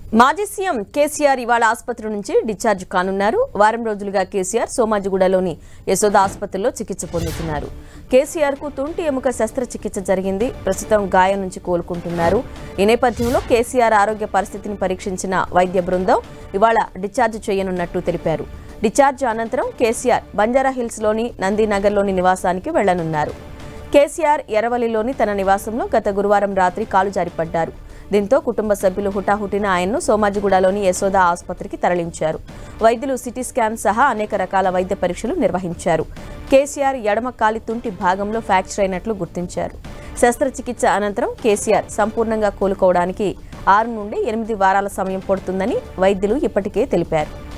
మాజీ సీఎం కేసీఆర్ ఇవాళ ఆసుపత్రి నుంచి డిశ్చార్జ్ కానున్నారు వారం రోజులుగా కేసీఆర్ సోమాజిగూడలోని యశోద ఆసుపత్రిలో చికిత్స పొందుతున్నారు కేసీఆర్ కు తుంటి ఎముక శస్త్రచికిత్స జరిగింది ప్రస్తుతం గాయం నుంచి కోలుకుంటున్నారు ఈ నేపథ్యంలో కేసీఆర్ ఆరోగ్య పరిస్థితిని పరీక్షించిన వైద్య బృందం ఇవాళ డిశ్చార్జ్ చేయనున్నట్టు తెలిపారు డిశ్చార్జ్ అనంతరం కేసీఆర్ బంజారా హిల్స్లోని నందీనగర్లోని నివాసానికి వెళ్లనున్నారు కేసీఆర్ ఎర్రవల్లిలోని తన నివాసంలో గత గురువారం రాత్రి కాలు జారిపడ్డారు దీంతో కుటుంబ సభ్యులు హుటాహుటిన ఆయన్ను సోమాజిగూడలోని యశోద ఆసుపత్రికి తరలించారు వైద్యులు సిటీ స్కాన్ సహా అనేక రకాల వైద్య పరీక్షలు నిర్వహించారు కేసీఆర్ ఎడమ కాలి తుంటి భాగంలో ఫ్రాక్చర్ అయినట్లు గుర్తించారు శస్త్రచికిత్స అనంతరం కేసీఆర్ సంపూర్ణంగా కోలుకోవడానికి ఆరు నుండి ఎనిమిది వారాల సమయం పడుతుందని వైద్యులు ఇప్పటికే తెలిపారు